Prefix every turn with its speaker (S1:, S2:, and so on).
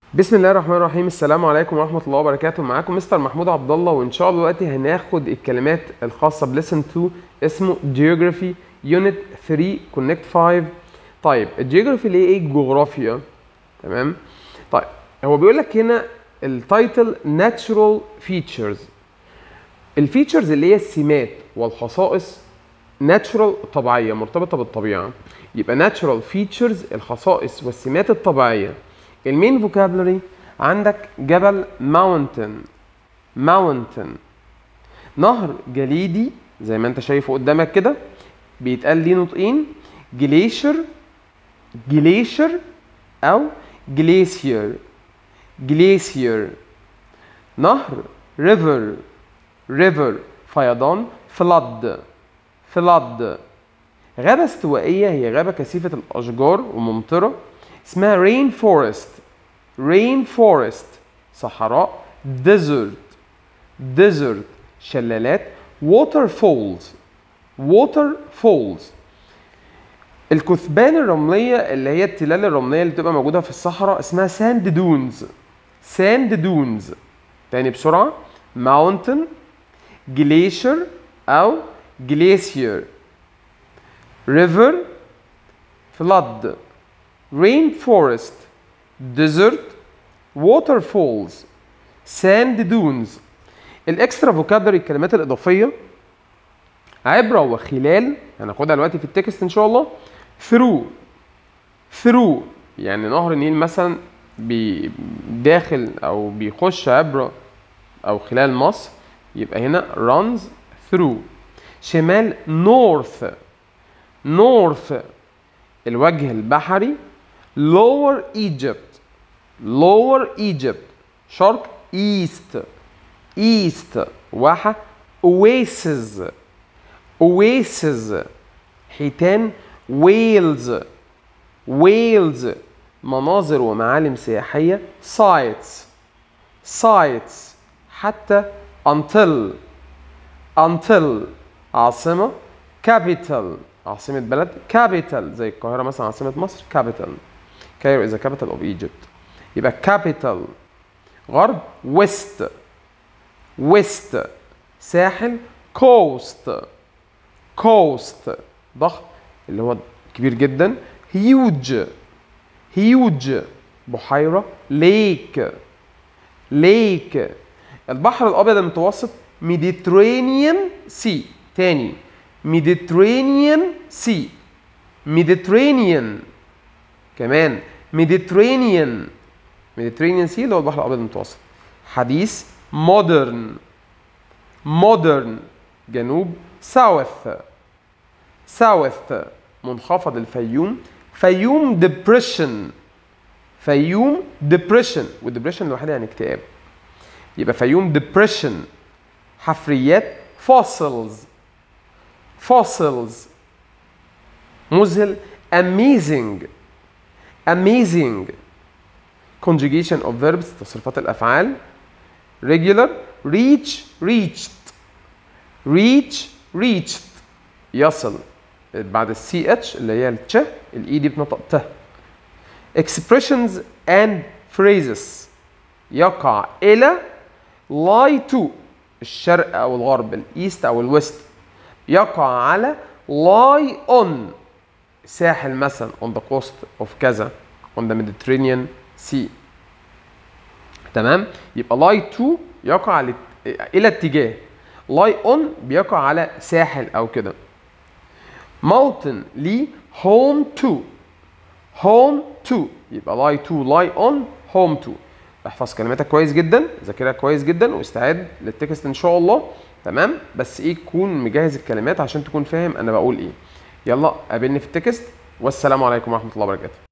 S1: بسم الله الرحمن الرحيم السلام عليكم ورحمة الله وبركاته معاكم مستر محمود عبد الله وإن شاء الله دلوقتي هناخد الكلمات الخاصة بليسن 2 اسمه Geography Unit 3 Connect 5 طيب الجيوغرافي اللي هي ايه الجغرافيا تمام طيب هو بيقول لك هنا التايتل Natural Features الفيتشرز اللي هي السمات والخصائص ناتشورال طبيعيه مرتبطه بالطبيعه يبقى ناتشورال فيتشرز الخصائص والسمات الطبيعيه المين فوكابلري عندك جبل ماونتن ماونتن نهر جليدي زي ما انت شايفه قدامك كده بيتقال ليه نطقين جليشر جليشر او جليسير جليسير نهر ريفر ريفر فيضان فلد فلد غابة استوائية هي غابة كثيفة الأشجار وممطرة اسمها رين فورست رين فورست صحراء ديزرت ديزرت شلالات ووتر فولز ووتر فولز الكثبان الرملية اللي هي التلال الرملية اللي بتبقى موجودة في الصحراء اسمها ساند دونز ساند دونز تاني بسرعة ماونتن جليشر أو glacier river flood rainforest desert waterfalls sand dunes الاكسترا فوكابلري الكلمات الاضافيه عبر وخلال هناخدها دلوقتي في التكست ان شاء الله through through يعني نهر النيل مثلا بي داخل او بيخش عبر او خلال مصر يبقى هنا runs through شمال نورث نورث الوجه البحري lower Egypt lower Egypt شرق east east واحة oasis oasis حيتان ويلز ويلز مناظر ومعالم سياحية sites sites حتى until until عاصمة capital عاصمة بلد capital زي القاهرة مثلا عاصمة مصر capital Cairo is the capital of Egypt يبقى capital غرب west west ساحل coast coast ضخم اللي هو كبير جدا huge huge بحيرة lake lake البحر الأبيض المتوسط Mediterranean Sea تاني Mediterranean Sea Mediterranean كمان Mediterranean Mediterranean Sea اللي هو البحر الأبيض المتوسط حديث modern modern جنوب south south منخفض الفيوم فيوم depression فيوم depression والdepression لوحدها يعني اكتئاب يبقى فيوم depression حفريات fossils fossils مذهل amazing amazing conjugation of verbs تصريفات الافعال regular reach reached reach reached يصل بعد السي اتش اللي هي التش الاي دي بنطق ت expressions and phrases يقع الى lie to الشرق او الغرب الايست او الويست يقع على lie on ساحل مثلا on the coast of كذا on the Mediterranean Sea تمام يبقى lie to يقع على الى اتجاه lie on بيقع على ساحل او كده mountain ليه home to home to يبقى lie to lie on home to احفظ كلماتك كويس جدا ذاكرها كويس جدا واستعد للتكست ان شاء الله تمام بس ايه تكون مجهز الكلمات عشان تكون فاهم انا بقول ايه يلا قابلني في التكست والسلام عليكم ورحمه الله وبركاته